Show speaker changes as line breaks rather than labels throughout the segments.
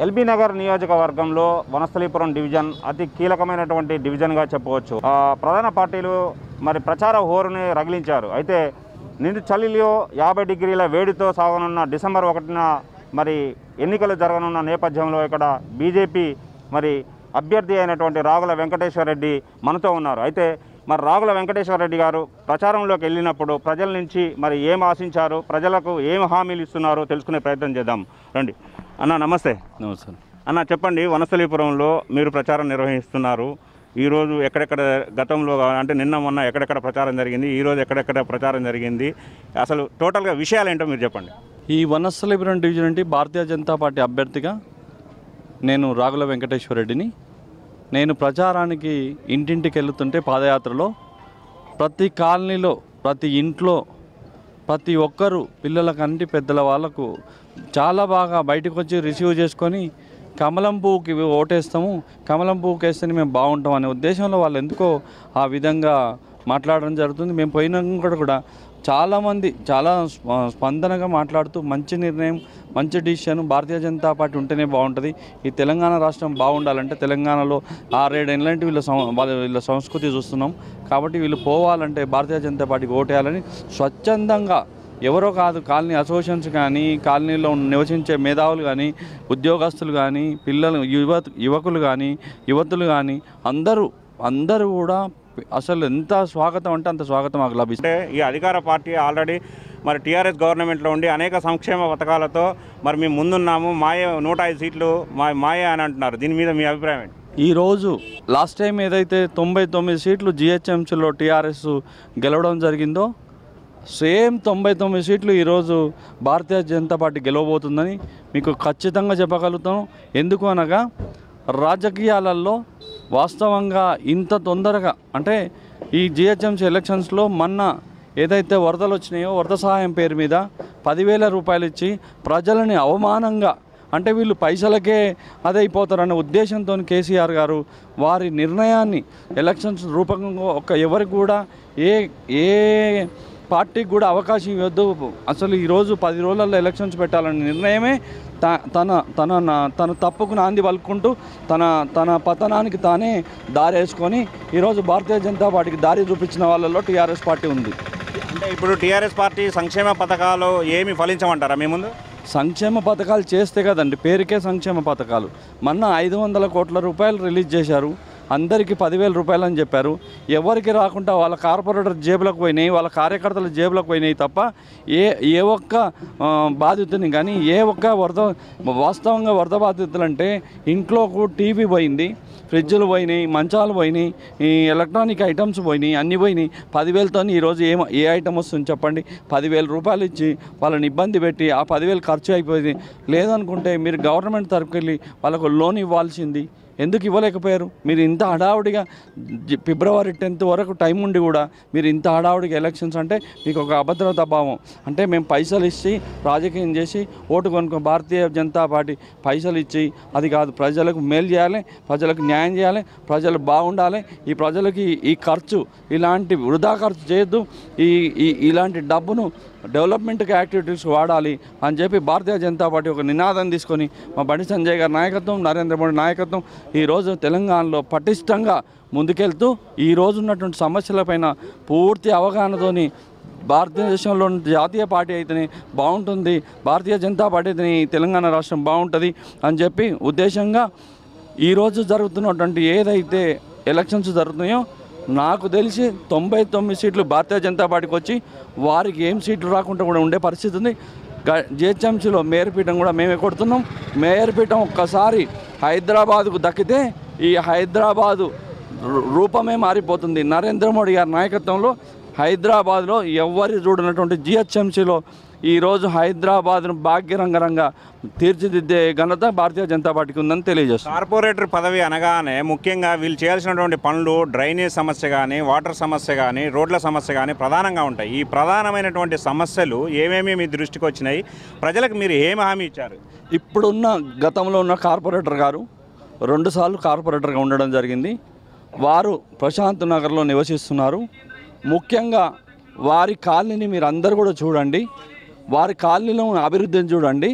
LB Nagar నియోజకవర్గంలో Vanasthalipuram division అతి కీలకమైనటువంటి డివిజన్గా చెప్పవచ్చు ఆ, ప్రధాన పార్టీలు మరి ప్రచార హోరుని రగిలించారు అయితే నిండు చలిలో యాభై డిగ్రీల వేడితో సాగనున్న డిసెంబర్ ఒకటిన మరి ఎన్నికలు జరగనున్న నేపథ్యంలో ఇక్కడ బీజేపీ మరి అభ్యర్థి అయినటువంటి రాగుల వెంకటేశ్వర రెడ్డి మనతో ఉన్నారు అయితే మరి రాగుల వెంకటేశ్వర రెడ్డి గారు ప్రచారంలోకి వెళ్ళినప్పుడు ప్రజల నుంచి మరి ఏం ఆశించారు ప్రజలకు ఏం హామీలు ఇస్తున్నారో తెలుసుకునే ప్రయత్నం చేద్దాం రండి అన్న నమస్తే
నమస్తే
అన్న చెప్పండి వనస్థలీపురంలో మీరు ప్రచారం నిర్వహిస్తున్నారు ఈరోజు ఎక్కడెక్కడ గతంలో అంటే నిన్న మొన్న ఎక్కడెక్కడ ప్రచారం జరిగింది ఈరోజు ఎక్కడెక్కడ ప్రచారం జరిగింది అసలు టోటల్గా విషయాలు ఏంటో మీరు చెప్పండి
ఈ వనస్థలిపురం డివిజన్ అంటే భారతీయ జనతా పార్టీ అభ్యర్థిగా నేను రాగుల వెంకటేశ్వర రెడ్డిని నేను ప్రచారానికి ఇంటింటికి వెళ్తుంటే పాదయాత్రలో ప్రతి కాలనీలో ప్రతి ఇంట్లో ప్రతి ఒక్కరు పిల్లలకంటి పెద్దల వాళ్ళకు చాలా బాగా బయటకు వచ్చి రిసీవ్ చేసుకొని కమలం పువ్వుకి ఓటేస్తాము కమలం పువ్వుకి వేస్తేనే మేము బాగుంటాం అనే ఉద్దేశంలో వాళ్ళు ఎందుకో ఆ విధంగా మాట్లాడడం జరుగుతుంది మేము పోయినాక కూడా చాలామంది చాలా స్ప- స్పందనగా మాట్లాడుతూ మంచి నిర్ణయం మంచి డిసిషన్ భారతీయ జనతా పార్టీ ఉంటేనే బాగుంటుంది ఈ తెలంగాణ రాష్ట్రం బాగుండాలంటే తెలంగాణలో ఆరేడు ఎలాంటి వీళ్ళ సం వాళ్ళ వీళ్ళ సంస్కృతి చూస్తున్నాం కాబట్టి వీళ్ళు పోవాలంటే భారతీయ జనతా పార్టీకి ఓటేయాలని స్వచ్ఛందంగా ఎవరో కాదు కాలనీ అసోసియేషన్స్ కానీ కాలనీలో నివసించే మేధావులు కానీ ఉద్యోగస్తులు కానీ పిల్లలు యువ యువకులు కానీ యువతులు కానీ అందరూ అందరూ కూడా అసలు ఎంత స్వాగతం అంటే అంత స్వాగతం మాకు లభిస్తుంది
అంటే ఈ అధికార పార్టీ ఆల్రెడీ మరి టీఆర్ఎస్ గవర్నమెంట్లో ఉండి అనేక సంక్షేమ పథకాలతో మరి మేము ముందున్నాము మాయ నూట ఐదు సీట్లు మా మాయ అని అంటున్నారు దీని మీద మీ అభిప్రాయం ఏంటి
ఈరోజు లాస్ట్ టైం ఏదైతే తొంభై తొమ్మిది సీట్లు జిహెచ్ఎంసీలో టీఆర్ఎస్ గెలవడం జరిగిందో సేమ్ తొంభై తొమ్మిది సీట్లు ఈరోజు భారతీయ జనతా పార్టీ గెలవబోతుందని మీకు ఖచ్చితంగా చెప్పగలుగుతాను ఎందుకు అనగా రాజకీయాలలో వాస్తవంగా ఇంత తొందరగా అంటే ఈ జిహెచ్ఎంసీ ఎలక్షన్స్లో మొన్న ఏదైతే వరదలు వచ్చినాయో వరద సహాయం పేరు మీద పదివేల రూపాయలు ఇచ్చి ప్రజలని అవమానంగా అంటే వీళ్ళు పైసలకే అదైపోతారనే ఉద్దేశంతో కేసీఆర్ గారు వారి నిర్ణయాన్ని ఎలక్షన్స్ రూపకంగా ఒక ఎవరికి కూడా ఏ ఏ పార్టీకి కూడా అవకాశం ఇవ్వద్దు అసలు ఈరోజు పది రోజులలో ఎలక్షన్స్ పెట్టాలనే నిర్ణయమే త- తన తన నా- తన తప్పుకు నాంది పలుకుంటూ తన తన పతనానికి తానే దారి వేసుకొని ఈరోజు భారతీయ జనతా పార్టీకి దారి చూపించిన వాళ్ళలో టీఆర్ఎస్ పార్టీ ఉంది
అంటే ఇప్పుడు టీఆర్ఎస్ పార్టీ సంక్షేమ పథకాలు ఏమి ఫలించమంటారా మీ ముందు
సంక్షేమ పథకాలు చేస్తే కదండి పేరుకే సంక్షేమ పథకాలు మొన్న ఐదు వందల కోట్ల రూపాయలు రిలీజ్ చేశారు అందరికీ పదివేల రూపాయలు అని చెప్పారు ఎవరికి రాకుండా వాళ్ళ కార్పొరేటర్ జేబులకు పోయినాయి వాళ్ళ కార్యకర్తల జేబులకు పోయినాయి తప్ప ఏ ఏ ఒక్క ఆ, బాధితుని కానీ ఏ ఒక్క వరద వాస్తవంగా వరద బాధితులు అంటే ఇంట్లోకు టీవీ పోయింది ఫ్రిడ్జ్లు పోయినాయి మంచాలు పోయినాయి ఈ ఎలక్ట్రానిక్ ఐటమ్స్ పోయినాయి అన్నీ పోయినాయి పదివేలతో ఈరోజు ఏం ఏ ఐటమ్ వస్తుంది చెప్పండి పదివేల రూపాయలు ఇచ్చి వాళ్ళని ఇబ్బంది పెట్టి ఆ పదివేలు ఖర్చు అయిపోయింది లేదనుకుంటే మీరు గవర్నమెంట్ తరపుకి వెళ్ళి వాళ్ళకు లోన్ ఇవ్వాల్సింది ఎందుకు ఇవ్వలేకపోయారు మీరు ఇంత హడావుడిగా జి- ఫిబ్రవరి టెన్త్ వరకు టైం ఉండి కూడా మీరు ఇంత హడావుడిగా ఎలక్షన్స్ అంటే మీకు ఒక అభద్రతా భావం అంటే మేము పైసలు ఇచ్చి రాజకీయం చేసి ఓటు కొనుక్కో భారతీయ జనతా పార్టీ పైసలు ఇచ్చి అది కాదు ప్రజలకు మేలు చేయాలి ప్రజలకు న్యాయం చేయాలి ప్రజలు బాగుండాలి ఈ ప్రజలకి ఈ ఖర్చు ఇలాంటి వృధా ఖర్చు చేయొద్దు ఈ ఈ ఇలాంటి డబ్బును డెవలప్మెంట్కి యాక్టివిటీస్ వాడాలి అని చెప్పి భారతీయ జనతా పార్టీ ఒక నినాదం తీసుకొని మా బండి సంజయ్ గారి నాయకత్వం నరేంద్ర మోడీ నాయకత్వం ఈరోజు తెలంగాణలో పటిష్టంగా ముందుకెళ్తూ ఈ రోజు ఉన్నటువంటి సమస్యలపైన పూర్తి అవగాహనతోని భారతదేశంలో ఉన్న జాతీయ పార్టీ అయితేనే బాగుంటుంది భారతీయ జనతా పార్టీ అయితేనే ఈ తెలంగాణ రాష్ట్రం బాగుంటుంది అని చెప్పి ఉద్దేశంగా ఈరోజు జరుగుతున్నటువంటి ఏదైతే ఎలక్షన్స్ జరుగుతున్నాయో నాకు తెలిసి తొంభై తొమ్మిది సీట్లు భారతీయ జనతా పార్టీకి వచ్చి వారికి ఏం సీట్లు రాకుండా కూడా ఉండే పరిస్థితి ఉంది జిహెచ్ఎంసీలో మేయర్ పీఠం కూడా మేమే కొడుతున్నాం మేయర్ పీఠం ఒక్కసారి హైదరాబాద్కు దక్కితే ఈ హైదరాబాదు రూ- రూపమే మారిపోతుంది నరేంద్ర మోడీ గారి నాయకత్వంలో హైదరాబాద్లో ఎవరి చూడనటువంటి జిహెచ్ఎంసీలో ఈరోజు హైదరాబాద్ను భాగ్యరంగరంగా తీర్చిదిద్దే ఘనత భారతీయ జనతా పార్టీకి ఉందని తెలియజేస్తుంది
కార్పొరేటర్ పదవి అనగానే ముఖ్యంగా వీళ్ళు చేయాల్సినటువంటి పనులు డ్రైనేజ్ సమస్య కానీ వాటర్ సమస్య కానీ రోడ్ల సమస్య కానీ ప్రధానంగా ఉంటాయి ఈ ప్రధానమైనటువంటి సమస్యలు ఏమేమి మీ దృష్టికి వచ్చినాయి ప్రజలకు మీరు ఏమి హామీ ఇచ్చారు
ఇప్పుడున్న గతంలో ఉన్న కార్పొరేటర్ గారు రెండుసార్లు కార్పొరేటర్గా ఉండడం జరిగింది వారు ప్రశాంత్ నగర్లో నివసిస్తున్నారు ముఖ్యంగా వారి కాలనీని మీరు అందరు కూడా చూడండి వారి కాలనీలో ఉన్న అభివృద్ధిని చూడండి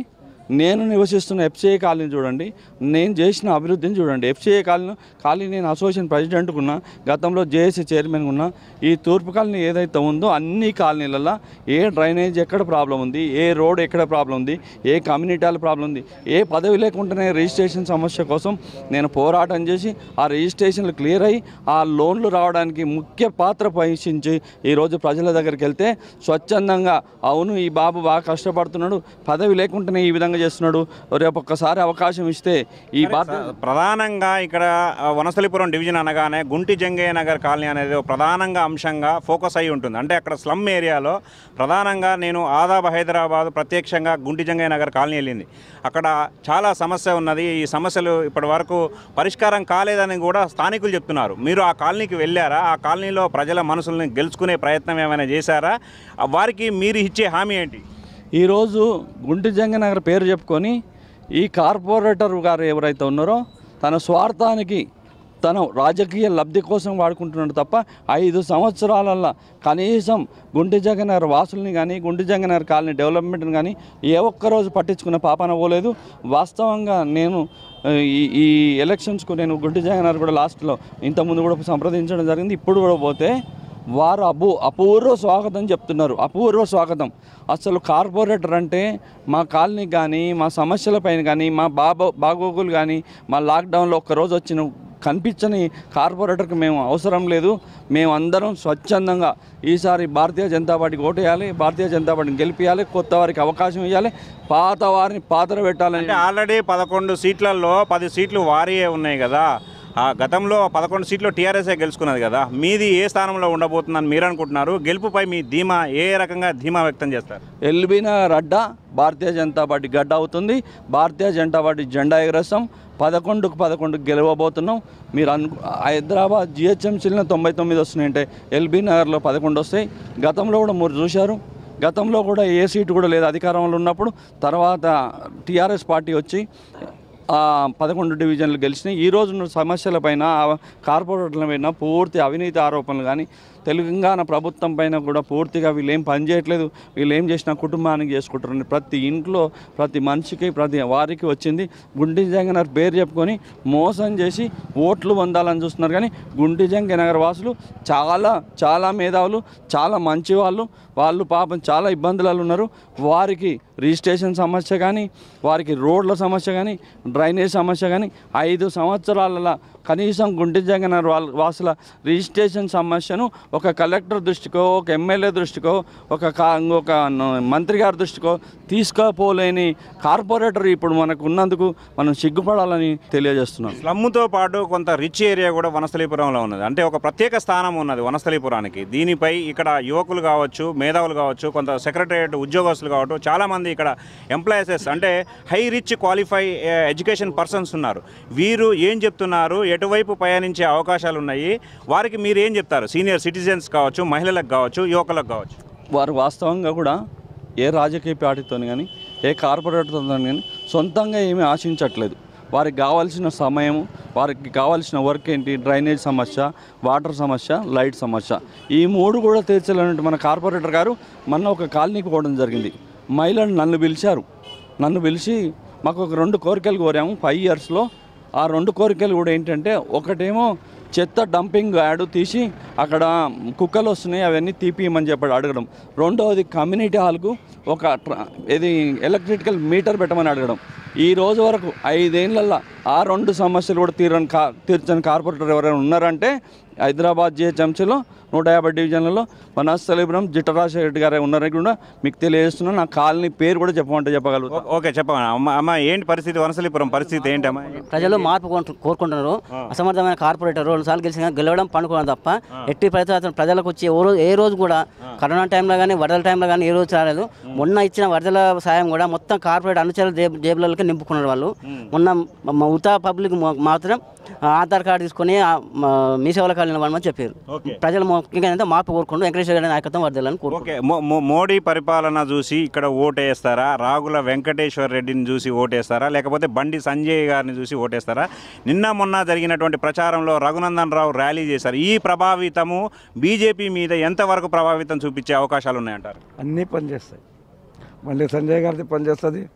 నేను నివసిస్తున్న ఎఫ్సిఐ కాలనీ చూడండి నేను చేసిన అభివృద్ధిని చూడండి ఎఫ్సిఐ కాలనీ కాలనీ నేను అసోసియేషన్ ప్రెసిడెంట్గా ఉన్నా గతంలో జేఏసీ చైర్మన్గా ఉన్నా ఈ తూర్పు కాలనీ ఏదైతే ఉందో అన్ని కాలనీలలో ఏ డ్రైనేజ్ ఎక్కడ ప్రాబ్లం ఉంది ఏ రోడ్ ఎక్కడ ప్రాబ్లం ఉంది ఏ కమ్యూనిటీల ప్రాబ్లం ఉంది ఏ పదవి లేకుండానే రిజిస్ట్రేషన్ సమస్య కోసం నేను పోరాటం చేసి ఆ రిజిస్ట్రేషన్లు క్లియర్ అయ్యి ఆ లోన్లు రావడానికి ముఖ్య పాత్ర వహించి ఈరోజు ప్రజల దగ్గరికి వెళ్తే స్వచ్ఛందంగా అవును ఈ బాబు బాగా కష్టపడుతున్నాడు పదవి లేకుండానే ఈ విధంగా చేస్తున్నాడు రేపు ఒక్కసారి అవకాశం ఇస్తే ఈ బాధ్యత
ప్రధానంగా ఇక్కడ ఆ, వనస్థలిపురం డివిజన్ అనగానే గుంటి జంగయ్య నగర్ కాలనీ అనేది ఒక ప్రధానంగా అంశంగా ఫోకస్ అయి ఉంటుంది అంటే అక్కడ స్లమ్ ఏరియాలో ప్రధానంగా నేను ఆదాబ్ హైదరాబాద్ ప్రత్యక్షంగా గుంటి జంగయ్య నగర్ కాలనీ వెళ్ళింది అక్కడ చాలా సమస్య ఉన్నది ఈ సమస్యలు ఇప్పటి వరకు పరిష్కారం కాలేదని కూడా స్థానికులు చెప్తున్నారు మీరు ఆ కాలనీకి వెళ్ళారా ఆ కాలనీలో ప్రజల మనసుల్ని గెలుచుకునే ప్రయత్నం ఏమైనా చేశారా ఆ, వారికి మీరు ఇచ్చే హామీ ఏంటి
ఈరోజు గుంటి జంగనగర్ పేరు చెప్పుకొని ఈ కార్పొరేటర్ గారు ఎవరైతే ఉన్నారో తన స్వార్థానికి తన రాజకీయ లబ్ధి కోసం వాడుకుంటున్నాడు తప్ప ఐదు సంవత్సరాలల్లో కనీసం గుంటి జగనగర్ వాసుల్ని కానీ గుంటి జగనగర్ కాలనీ డెవలప్మెంట్ని కానీ ఏ ఒక్కరోజు పట్టించుకున్న పాపన పోలేదు వాస్తవంగా నేను ఆ, ఈ ఈ ఎలక్షన్స్కు నేను గుంటి జగనగర్ కూడా లాస్ట్లో ఇంతకుముందు కూడా సంప్రదించడం జరిగింది ఇప్పుడు కూడా పోతే వారు అపూ అపూర్వ స్వాగతం చెప్తున్నారు అపూర్వ స్వాగతం అసలు కార్పొరేటర్ అంటే మా కాలనీకి కానీ మా సమస్యలపైన కానీ మా బాబో బాగోగులు కానీ మా లాక్డౌన్లో ఒక్కరోజు వచ్చిన కనిపించని కార్పొరేటర్కి మేము అవసరం లేదు మేము అందరం స్వచ్ఛందంగా ఈసారి భారతీయ జనతా పార్టీకి ఓటేయాలి భారతీయ జనతా పార్టీని గెలిపించాలి కొత్త వారికి అవకాశం ఇవ్వాలి పాత వారిని పాత్ర పెట్టాలని
అంటే ఆల్రెడీ పదకొండు సీట్లలో పది సీట్లు వారియే ఉన్నాయి కదా ఆ గతంలో పదకొండు సీట్లు టీఆర్ఎస్ఏ గెలుచుకున్నది కదా మీది ఏ స్థానంలో ఉండబోతుందని మీరు అనుకుంటున్నారు గెలుపుపై మీ ధీమా ఏ రకంగా ధీమా వ్యక్తం చేస్తారు
ఎల్బీనగర్ అడ్డ భారతీయ జనతా పార్టీ గడ్డ అవుతుంది భారతీయ జనతా పార్టీ జెండా ఎగరేస్తాం పదకొండుకు పదకొండు గెలవబోతున్నాం మీరు అను హైదరాబాద్ జిహెచ్ఎంసీలో తొంభై తొమ్మిది వస్తున్నాయంటే ఎల్బీ నగర్లో పదకొండు వస్తాయి గతంలో కూడా మీరు చూశారు గతంలో కూడా ఏ సీటు కూడా లేదు అధికారంలో ఉన్నప్పుడు తర్వాత టీఆర్ఎస్ పార్టీ వచ్చి ఆ పదకొండు డివిజన్లు గెలిచినాయి ఈ రోజు ఉన్న సమస్యలపైన ఆ కార్పొరేటర్ల పైన పూర్తి అవినీతి ఆరోపణలు కానీ తెలంగాణ ప్రభుత్వం పైన కూడా పూర్తిగా వీళ్ళు ఏం పని చేయట్లేదు వీళ్ళు ఏం చేసినా కుటుంబానికి చేసుకుంటారని ప్రతి ఇంట్లో ప్రతి మనిషికి ప్రతి వారికి వచ్చింది గుంటి జంగనగర్ పేరు చెప్పుకొని మోసం చేసి ఓట్లు పొందాలని చూస్తున్నారు కానీ గుంటి జంగనగర్ వాసులు చాలా చాలా మేధావులు చాలా మంచి వాళ్ళు వాళ్ళు పాపం చాలా ఇబ్బందులలో ఉన్నారు వారికి రిజిస్ట్రేషన్ సమస్య కానీ వారికి రోడ్ల సమస్య కానీ డ్రైనేజ్ సమస్య కానీ ఐదు సంవత్సరాల కనీసం గుంటి జగన్ వాళ్ళ వాసుల రిజిస్ట్రేషన్ సమస్యను ఒక కలెక్టర్ దృష్టికో ఒక ఎమ్మెల్యే దృష్టికో ఒక కా ఒక న- మంత్రి గారి దృష్టికో తీసుకోపోలేని కార్పొరేటర్ ఇప్పుడు మనకు ఉన్నందుకు మనం సిగ్గుపడాలని తెలియజేస్తున్నాం
స్లమ్తో పాటు కొంత రిచ్ ఏరియా కూడా వనస్థలీపురంలో ఉన్నది అంటే ఒక ప్రత్యేక స్థానం ఉన్నది వనస్థలీపురానికి దీనిపై ఇక్కడ యువకులు కావచ్చు మేధావులు కావచ్చు కొంత సెక్రటరియట్ ఉద్యోగస్తులు కావచ్చు చాలామంది ఇక్కడ ఎంప్లాయసెస్ అంటే high rich qualify education persons ఉన్నారు వీరు ఏం చెప్తున్నారు ఎటువైపు పయనించే అవకాశాలు ఉన్నాయి వారికి మీరు ఏం చెప్తారు సీనియర్ సిటిజన్స్ కావచ్చు మహిళలకు కావచ్చు యువకులకు కావచ్చు
వారు వాస్తవంగా కూడా ఏ రాజకీయ పార్టీతో కానీ ఏ కార్పొరేటర్తో కానీ సొంతంగా ఏమీ ఆశించట్లేదు వారికి కావాల్సిన సమయం వారికి కావాల్సిన వర్క్ ఏంటి డ్రైనేజ్ సమస్య వాటర్ సమస్య లైట్ సమస్య ఈ మూడు కూడా తీర్చాలన్నట్టు మన కార్పొరేటర్ గారు మొన్న ఒక కాలనీకి పోవడం జరిగింది మహిళలు నన్ను పిలిచారు నన్ను పిలిచి మాకు ఒక రెండు కోరికలు కోరాము ఫైవ్ ఇయర్స్లో ఆ రెండు కోరికలు కూడా ఏంటంటే ఒకటేమో చెత్త డంపింగ్ యాడ్ తీసి అక్కడ కుక్కలు వస్తున్నాయి అవన్నీ తీపియమని చెప్పి అడగడం రెండవది కమ్యూనిటీ హాల్కు ఒక ట్ర- ఇది ఎలక్ట్రికల్ మీటర్ పెట్టమని అడగడం ఈ రోజు వరకు ఐదేళ్లలో ఆ రెండు సమస్యలు కూడా తీరని కా తీర్చని కార్పొరేటర్ ఎవరైనా ఉన్నారంటే హైదరాబాద్ జిహెచ్ఎంసీలో నూట యాభై డివిజన్లలో వనస్థలీపురం జిట్టరాజశేఖర రెడ్డి గారు ఉన్నారని కూడా మీకు తెలియజేస్తున్నాను నా కాలనీ పేరు కూడా చెప్పమంటే చెప్పగలుగుతా
ఓ- ఓకే చెప్పమ్మా అమ్మ అమ్మ ఏంటి పరిస్థితి వనస్థలీపురం పరిస్థితి ఏంటమ్మా
ప్రజలు మార్పు కోరు- కోరుకుంటున్నారు అసమర్థమైన కార్పొరేటర్ రెండు సార్లు గెలిచిన గెలవడం పండుకోవడం తప్ప ఎట్టి పరిస్థితి అతను ప్రజలకు వచ్చి ఏ రోజు ఏ రోజు కూడా కరోనా టైంలో కానీ వరదల టైంలో కానీ ఏ రోజు రాలేదు మొన్న ఇచ్చిన వరదల సాయం కూడా మొత్తం కార్పొరేట్ అనుచరుల జేబు జేబులకి నింపుకున్నారు వాళ్ళు మొన్న మ- ఉతా పబ్లిక్ మొ- మాత్రం ఆధార్ కార్డు తీసుకొని ఆ, మ- మీ సేవల కాలని వాళ్ళని చెప్పారు
ఓకే.
ప్రజలు ముఖ్యంగా ఏంటంటే మార్పు కోరుకుంటూ వెంకటేశ్వర గారి నాయకత్వం వర్దిల్లని కోరుకుంటున్నారు
ఓకే మో- మో- మోడీ పరిపాలన చూసి ఇక్కడ ఓటేస్తారా రాగుల వెంకటేశ్వర రెడ్డిని చూసి ఓటేస్తారా లేకపోతే బండి సంజయ్ గారిని చూసి ఓటేస్తారా నిన్న మొన్న జరిగినటువంటి ప్రచారంలో రఘునందన్ రావు ర్యాలీ చేశారు ఈ ప్రభావితము బీజేపీ మీద ఎంతవరకు ప్రభావితం చూపించే అవకాశాలు ఉన్నాయంటారు
అన్నీ పనిచేస్తాయి మళ్ళీ సంజయ్ గారిది పనిచేస్తుంది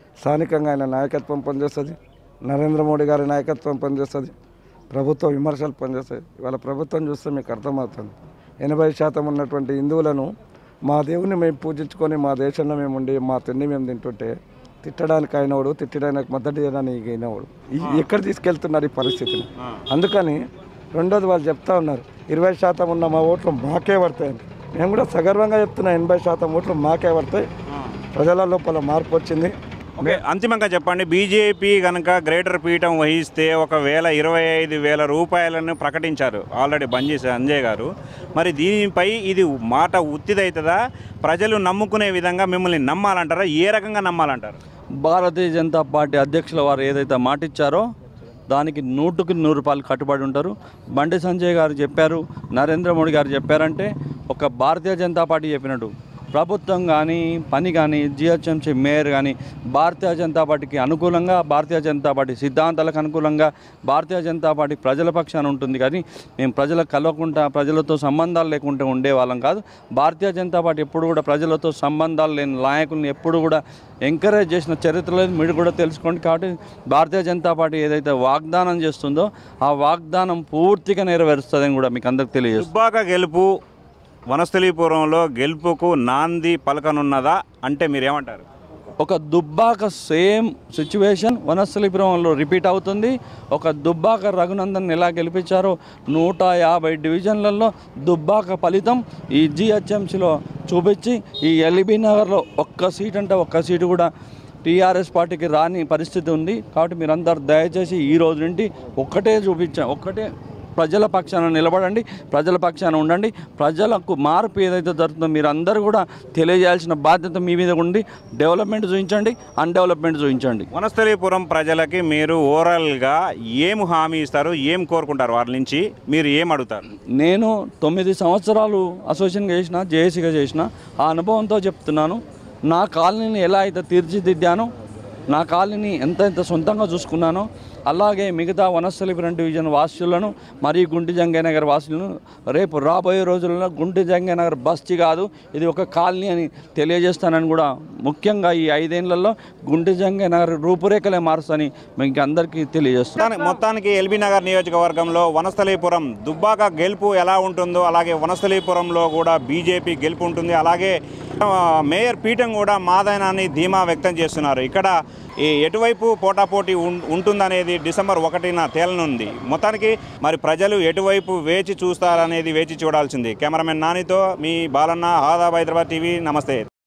స్థానికంగా ఆయన నాయకత్వం పనిచేస్తుంది నరేంద్ర మోడీ గారి నాయకత్వం పనిచేస్తుంది ప్రభుత్వ విమర్శలు పనిచేస్తాయి ఇవాళ ప్రభుత్వం చూస్తే మీకు అర్థమవుతుంది ఎనభై శాతం ఉన్నటువంటి హిందువులను మా దేవుని మేము పూజించుకొని మా దేశంలో మేము ఉండి మా తిండి మేము తింటుంటే తిట్టడానికి అయినవాడు తిట్టడానికి మద్దతు చేయడానికి అయినవాడు ఈ- ఎక్కడ తీసుకెళ్తున్నారు ఈ పరిస్థితిని అందుకని రెండోది వాళ్ళు చెప్తా ఉన్నారు ఇరవై శాతం ఉన్న మా ఓట్లు మాకే పడతాయని మేము కూడా సగర్వంగా చెప్తున్నాం ఎనభై శాతం ఓట్లు మాకే పడతాయి ప్రజల లోపల మార్పు వచ్చింది
ఓకే అంతిమంగా చెప్పండి బీజేపీ కనుక గ్రేటర్ పీఠం వహిస్తే ఒకవేళ ఇరవై ఐదు వేల రూపాయలను ప్రకటించారు ఆల్రెడీ బంజీ సంజయ్ గారు మరి దీనిపై ఇది మాట ఉత్తిదవుతుందా ప్రజలు నమ్ముకునే విధంగా మిమ్మల్ని నమ్మాలంటారా ఏ రకంగా నమ్మాలంటారు
భారతీయ జనతా పార్టీ అధ్యక్షుల వారు ఏదైతే మాట ఇచ్చారో దానికి నూటుకి నూరు రూపాయలు కట్టుబడి ఉంటారు బండి సంజయ్ గారు చెప్పారు నరేంద్ర మోడీ గారు చెప్పారంటే ఒక భారతీయ జనతా పార్టీ చెప్పినట్టు ప్రభుత్వం కానీ పని కానీ జిహెచ్ఎంసీ మేయర్ కానీ భారతీయ జనతా పార్టీకి అనుకూలంగా భారతీయ జనతా పార్టీ సిద్ధాంతాలకు అనుకూలంగా భారతీయ జనతా పార్టీ ప్రజల పక్షాన ఉంటుంది కానీ మేము ప్రజలకు కలవకుండా ప్రజలతో సంబంధాలు లేకుండా ఉండేవాళ్ళం కాదు భారతీయ జనతా పార్టీ ఎప్పుడు కూడా ప్రజలతో సంబంధాలు లేని నాయకుల్ని ఎప్పుడు కూడా ఎంకరేజ్ చేసిన చరిత్ర లేదు మీరు కూడా తెలుసుకోండి కాబట్టి భారతీయ జనతా పార్టీ ఏదైతే వాగ్దానం చేస్తుందో ఆ వాగ్దానం పూర్తిగా నెరవేరుస్తుందని కూడా మీకు అందరికి తెలియజేస్తుంది
దుబ్బాక గెలుపు వనస్థలీపురంలో గెలుపుకు నాంది పలకనున్నదా అంటే మీరేమంటారు
ఒక దుబ్బాక సేమ్ సిచ్యువేషన్ వనస్థలిపురంలో రిపీట్ అవుతుంది ఒక దుబ్బాక రఘునందన్ ఎలా గెలిపించారో నూట యాభై డివిజన్లలో దుబ్బాక ఫలితం ఈ జిహెచ్ఎంసీలో చూపించి ఈ ఎల్బీ నగర్లో ఒక్క సీట్ అంటే ఒక్క సీటు కూడా టీఆర్ఎస్ పార్టీకి రాని పరిస్థితి ఉంది కాబట్టి మీరందరూ దయచేసి ఈ రోజు నుండి ఒక్కటే చూపించా ఒక్కటే ప్రజల పక్షాన నిలబడండి ప్రజల పక్షాన ఉండండి ప్రజలకు మార్పు ఏదైతే జరుగుతుందో మీరు అందరూ కూడా తెలియజేయాల్సిన బాధ్యత మీ మీద ఉండి డెవలప్మెంట్ చూపించండి అన్డెవలప్మెంట్ చూపించండి
వనస్థలీపురం ప్రజలకి మీరు ఓవరాల్గా ఏం హామీ ఇస్తారు ఏం కోరుకుంటారు వాళ్ళ నుంచి మీరు ఏం అడుగుతారు
నేను తొమ్మిది సంవత్సరాలు అసోసియేషన్ చేసిన జేఏసీగా చేసిన ఆ అనుభవంతో చెప్తున్నాను నా కాలనీని ఎలా అయితే తీర్చిదిద్దానో నా కాలనీని ఎంత ఎంత సొంతంగా చూసుకున్నానో అలాగే మిగతా వనస్థలిపురం డివిజన్ వాసులను మరియు గుంటి జంగయ్యనగర్ వాసులను రేపు రాబోయే రోజుల్లో గుంటి జంగయ్యనగర్ బస్తీ కాదు ఇది ఒక కాలనీ అని తెలియజేస్తానని కూడా ముఖ్యంగా ఈ ఐదేళ్లలో గుంటి జంగయ్యనగర్ రూపురేఖలే మారుస్తాని మీకు అందరికీ తెలియజేస్తున్నాను
మొత్తానికి- మొత్తానికి ఎల్బీ నగర్ నియోజకవర్గంలో వనస్థలీపురం దుబ్బాక గెలుపు ఎలా ఉంటుందో అలాగే వనస్థలీపురంలో కూడా బీజేపీ గెలుపు ఉంటుంది అలాగే ఆ, మేయర్ పీఠం కూడా మాదైనాన్ని ధీమా వ్యక్తం చేస్తున్నారు ఇక్కడ ఈ ఎటువైపు పోటాపోటీ ఉం- ఉంటుందనేది డిసెంబర్ ఒకటిన తేలనుంది మొత్తానికి మరి ప్రజలు ఎటువైపు వేచి చూస్తారనేది వేచి చూడాల్సింది కెమెరామెన్ నానితో మీ బాలన్న ఆదాబ్ హైదరాబాద్ టీవీ నమస్తే